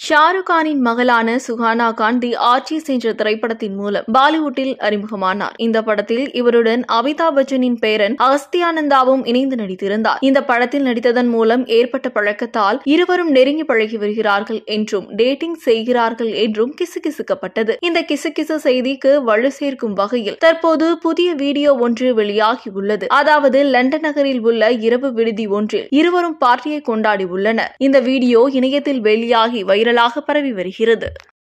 ஷாருக் கானின் மகளான Suhana Khan the artist என்ற திரைப்படத்தின் மூலம் பாலிவுட்டில் அறிமுகமானார் இந்த படத்தில் இவருடன் அமிதாப் பச்சனின் பேரன் அகஸ்தியானந்தாவும் இணைந்து நடித்திருந்தார் இந்த படத்தில் நடித்ததன் மூலம் ஏற்பட்ட பழக்கத்தால் இருவரும் நெருங்கி பழகி வருகிறார்கள் என்றும் டேட்டிங் செய்கிறார்கள் என்றும் கிசுகிசுக்கப்பட்டது இந்த கிசுகிசு செய்திக்கு வலு சேர்க்கும் வகையில் தற்போது புதிய வீடியோ ஒன்று வெளியாகியுள்ளது அதாவது லண்டன் நகரில் உள்ள இரவு விடுதி ஒன்றில் இருவரும் பார்ட்டியை கொண்டாடி உள்ளனர் இந்த வீடியோ இணையத்தில் வெளியாகி வைரலாக பரவி வருகிறது